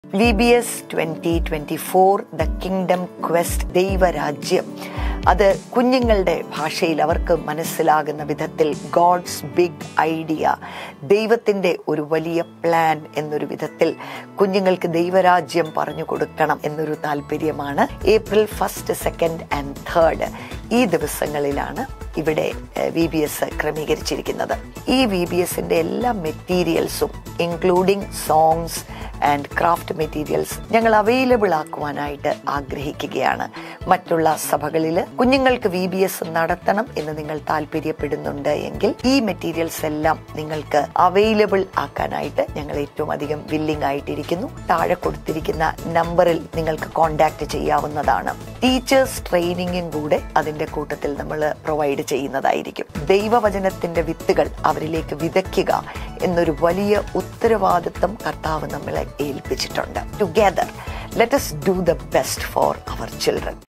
V B S twenty twenty four the kingdom quest ദൈവരാജ്യം അത് കുഞ്ഞുങ്ങളുടെ ഭാഷയിൽ അവർക്ക് മനസ്സിലാകുന്ന വിധത്തിൽ ഗോഡ്സ് ബിഗ് ഐഡിയ ദൈവത്തിൻ്റെ ഒരു വലിയ പ്ലാൻ എന്നൊരു വിധത്തിൽ കുഞ്ഞുങ്ങൾക്ക് ദൈവരാജ്യം പറഞ്ഞു കൊടുക്കണം എന്നൊരു താല്പര്യമാണ് April first second and third ഈ ദിവസങ്ങളിലാണ് ഇവിടെ വി ബി എസ് ക്രമീകരിച്ചിരിക്കുന്നത് ഈ വി ബി എസിന്റെ എല്ലാ മെറ്റീരിയൽസും including songs and craft materials ഞങ്ങൾ അവൈലബിൾ ആക്കുവാനായിട്ട് ആഗ്രഹിക്കുകയാണ് മറ്റുള്ള സഭകളിൽ കുഞ്ഞുങ്ങൾക്ക് വി ബി എസ് നടത്തണം എന്ന് നിങ്ങൾ താല്പര്യപ്പെടുന്നുണ്ട് എങ്കിൽ ഈ മെറ്റീരിയൽസ് എല്ലാം നിങ്ങൾക്ക് അവൈലബിൾ ആക്കാനായിട്ട് ഞങ്ങൾ ഏറ്റവും അധികം വില്ലിംഗ് ആയിട്ടിരിക്കുന്നു താഴെ കൊടുത്തിരിക്കുന്ന നമ്പറിൽ നിങ്ങൾക്ക് കോൺടാക്ട് ചെയ്യാവുന്നതാണ് ടീച്ചേഴ്സ് ട്രെയിനിങ്ങും കൂടെ അതിന്റെ കൂട്ടത്തിൽ നമ്മൾ പ്രൊവൈഡ് ചെയ്യുന്നതായിരിക്കും ദൈവവചനത്തിന്റെ വിത്തുകൾ അവരിലേക്ക് വിതയ്ക്കുക എന്നൊരു വലിയ ഉത്തരവാദിത്വം കർത്താവ് നമ്മളെ ഏൽപ്പിച്ചിട്ടുണ്ട് together let us do the best for our children